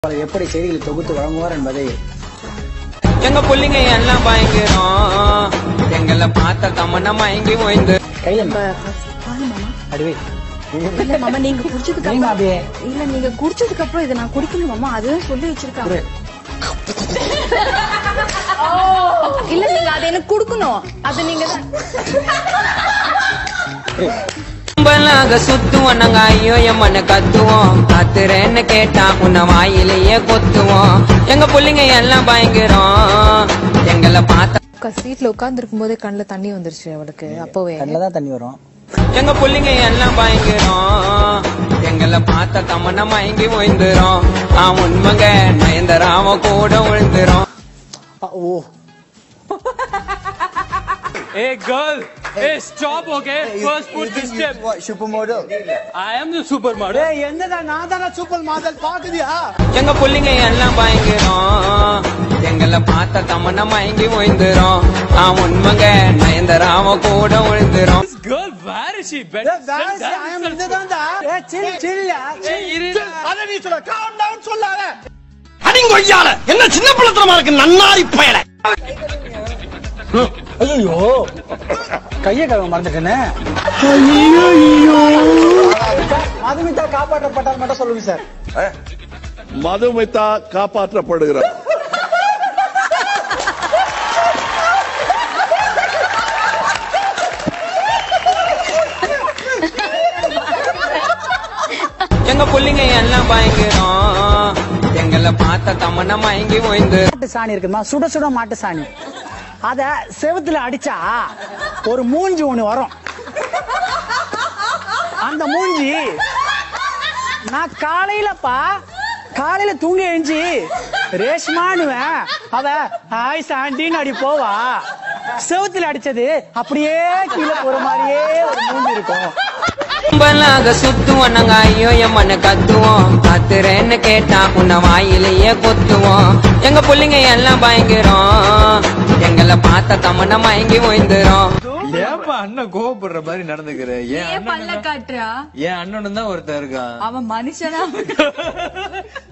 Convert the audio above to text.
அவர் எப்படி செய்திகளை தொகுத்து வழங்குவார் என்பதை எங்க புள்ளிங்க எல்லாம் பயங்கரம் எங்களை பார்த்த தமன்னா மயங்கி ஓய்ந்து கையில இப்ப first வாங்க மாமா அடிவே இல்ல மாமா நீங்க குடிச்சதுக்கு நீங்க அப்புறம் அப்படியே இல்ல நீங்க குடிச்சதுக்கு அப்புறம் இதை நான் குடிக்கணும் மாமா அதுதான் சொல்லி வச்சிருக்காங்க இல்ல நீங்க அதை எனக்கு கொடுக்கணும் அது நீங்க தான் கும்பலாக சுத்துவோம் நாங்க ஐயோ எம்மன்னு கத்துவோம் கத்துறேன்னு கேட்டா உன்னை வாயிலேயே கொத்துவோம் எங்க புள்ளிங்க எல்லாம் பயங்கரம் எங்களை பார்த்த சீட்ல உட்கார்ந்து இருக்கும்போதே கண்ணுல தண்ணி வந்துருச்சு அவளுக்கு அப்பவே கண்ணில் தான் தண்ணி வரும் எங்க புள்ளிங்க எல்லாம் பயங்கரம் எங்களை பார்த்த தமன்னா மயங்கி ஓய்ந்துரும் ஆ உண்மைங்க நயந்தராம கூட விழுந்துரும் ஓ Hey girl, hey stop okay. First put this step. Super model I am the supermodel. என்னடா நான் தானே சூப்பர் மாடல் பாக்குதியா எங்க புள்ளிங்க எல்லாம் பயங்கரம் எங்களை பார்த்த தமன்னா மயங்கி ஓய்ந்துரும் ஆ உண்மைங்க நயந்தராம கூட விழுந்துரும் This girl, where is she? Better sit down. Hey, இரு. அடிங்கொய்யால என்ன சின்ன பிள்ளத்தனமா இருக்கு நன்னாரி பயல ஐயோ கையை கழுவ மறந்துட்டேனே மதுமிதா காப்பாற்றப்பட்டால் மட்டும் சொல்லுங்க சார் மதுமிதா காப்பாற்றப்படுகிறார் எங்க புள்ளிங்க எல்லாம் பயங்கரம் எங்களை பார்த்த தமன்னா மயங்கி ஓய்ந்து மாட்டு சாணி இருக்குமா சுட சுட மாட்டு சாணி அத செவுத்துல அடிச்சா ஒரு மூஞ்சி ஒண்ணு வரும் அந்த மூஞ்சி நான் காலையிலப்பா காலையில தூங்கி எழுஞ்சி ரேஷ்மானுவேன் அவ ஹாய் சாண்டின்னு அடி போவா செவுத்துல அடிச்சது அப்படியே கீழே போற மாதிரியே ஒரு மூஞ்சி இருக்கும் கும்பலாக சுத்துவோம் நாங்க ஐயோ எம்மன்னு கத்துவோம் கத்துறேன்னு கேட்டா உன்னை வாயிலேயே கொத்துவோம் எங்க புள்ளிங்க எல்லாம் பயங்கரம் எங்களை பார்த்த தமன்னா மயங்கி ஓய்ந்துரும் ஏப்பா அண்ணன் கோவப்படுற மாதிரி நடந்துக்கிற ஏன் பல்ல அண்ணன் காட்டுறா என் அண்ணனும் தான் ஒருத்தன் இருக்கான் அவன் மனுஷனா